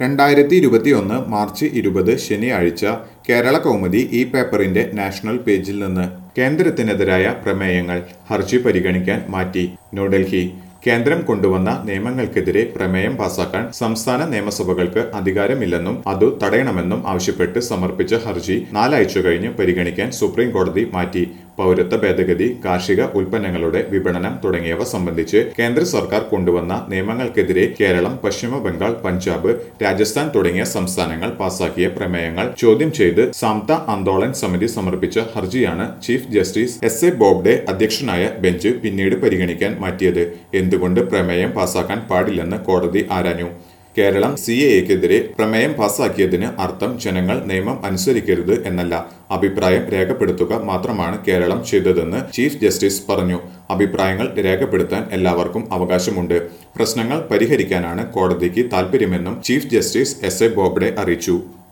രണ്ടായിരത്തി ഇരുപത്തിയൊന്ന് മാർച്ച് ഇരുപത് ശനിയാഴ്ച കേരള കൗമുദി ഈ പേപ്പറിന്റെ നാഷണൽ പേജിൽ നിന്ന് കേന്ദ്രത്തിനെതിരായ പ്രമേയങ്ങൾ ഹർജി പരിഗണിക്കാൻ മാറ്റി ന്യൂഡൽഹി കേന്ദ്രം കൊണ്ടുവന്ന നിയമങ്ങൾക്കെതിരെ പ്രമേയം പാസാക്കാൻ സംസ്ഥാന നിയമസഭകൾക്ക് അധികാരമില്ലെന്നും അതു തടയണമെന്നും ആവശ്യപ്പെട്ട് സമർപ്പിച്ച ഹർജി നാലാഴ്ച കഴിഞ്ഞ് പരിഗണിക്കാൻ സുപ്രീം കോടതി മാറ്റി പൗരത്വ ഭേദഗതി കാർഷിക ഉൽപ്പന്നങ്ങളുടെ വിപണനം തുടങ്ങിയവ സംബന്ധിച്ച് കേന്ദ്ര സർക്കാർ കൊണ്ടുവന്ന നിയമങ്ങൾക്കെതിരെ കേരളം പശ്ചിമ ബംഗാൾ പഞ്ചാബ് രാജസ്ഥാൻ തുടങ്ങിയ സംസ്ഥാനങ്ങൾ പാസാക്കിയ പ്രമേയങ്ങൾ ചോദ്യം ചെയ്ത് സാംത ആന്തോളൻ സമിതി സമർപ്പിച്ച ഹർജിയാണ് chief justice S A Bobde അധ്യക്ഷനായ ബെഞ്ച് പിന്നീട് പരിഗണിക്കാൻ മാറ്റിയത് എന്തുകൊണ്ട് പ്രമേയം പാസാക്കാൻ പാടില്ലെന്ന് കോടതി ആരാഞ്ഞു കേരളം സി എക്കെതിരെ പ്രമേയം പാസാക്കിയതിന് അർത്ഥം ജനങ്ങൾ നിയമം അനുസരിക്കരുത് എന്നല്ല അഭിപ്രായം രേഖപ്പെടുത്തുക മാത്രമാണ് കേരളം ചെയ്തതെന്ന് ചീഫ് ജസ്റ്റിസ് പറഞ്ഞു അഭിപ്രായങ്ങൾ രേഖപ്പെടുത്താൻ എല്ലാവർക്കും അവകാശമുണ്ട് പ്രശ്നങ്ങൾ പരിഹരിക്കാനാണ് കോടതിക്ക് താൽപര്യമെന്നും chief justice S A Bobde അറിയിച്ചു